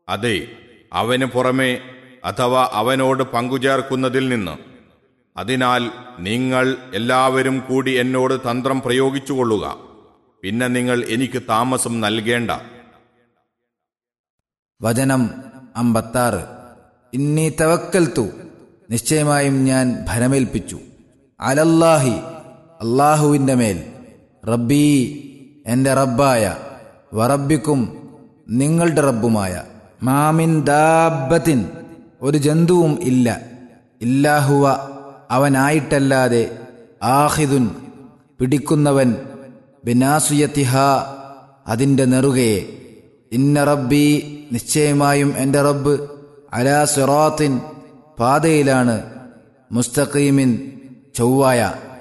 അതെ അവന് പുറമെ അഥവാ അവനോട് പങ്കുചേർക്കുന്നതിൽ നിന്ന് അതിനാൽ നിങ്ങൾ എല്ലാവരും കൂടി എന്നോട് തന്ത്രം പ്രയോഗിച്ചുകൊള്ളുക പിന്നെ നിങ്ങൾ എനിക്ക് താമസം നൽകേണ്ട വചനം അമ്പത്താറ് ഇന്നി തവക്കൽത്തു നിശ്ചയമായും ഞാൻ ഭരമേൽപ്പിച്ചു അലല്ലാഹി അള്ളാഹുവിൻ്റെ മേൽ റബ്ബീ എൻ്റെ റബ്ബായ വറബിക്കും നിങ്ങളുടെ റബ്ബുമായ മാമിൻ ദാബത്തിൻ ഒരു ജന്തുവും ഇല്ല ഇല്ലാഹുവ അവനായിട്ടല്ലാതെ ആഹിദുൻ പിടിക്കുന്നവൻ ബിനാസുയത്തിഹ അതിൻ്റെ നെറുകയെ ഇന്ന റബ്ബി നിശ്ചയമായും എൻ്റെ റബ്ബ് അലാ സിറാത്തിൻ പാതയിലാണ് മുസ്തഖീമിൻ ചൊവ്വായ